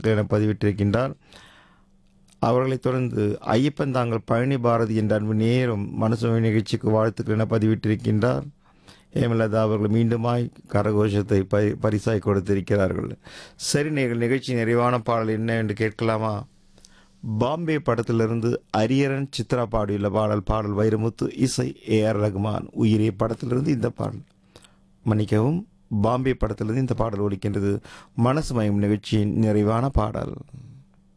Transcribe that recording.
வாழ்த்துக்கள் என பதிவிட்டிருக்கின்றார் அவர்களைத் தொடர்ந்து ஐயப்பன் தாங்கள் பழனி பாரதி என்ற அன்பு நேரும் மனசுமை நிகழ்ச்சிக்கு வாழ்த்துக்கள் என பதிவிட்டிருக்கின்றார் ஹேமலதா அவர்கள் மீண்டுமாய் கரகோஷத்தை பரி பரிசாய் கொடுத்திருக்கிறார்கள் சரி நீங்கள் நிகழ்ச்சி நிறைவான பாடல் என்ன என்று கேட்கலாமா பாம்பே படத்திலிருந்து அரியரன் சித்ரா பாடியுள்ள பாடல் பாடல் வைரமுத்து இசை ஏ ஆர் ரகுமான் உயிரே படத்திலிருந்து இந்த பாடல் மன்னிக்கவும் பாம்பே படத்திலிருந்து இந்த பாடல் ஒலிக்கின்றது மனசு மயம் நிகழ்ச்சியின் நிறைவான பாடல்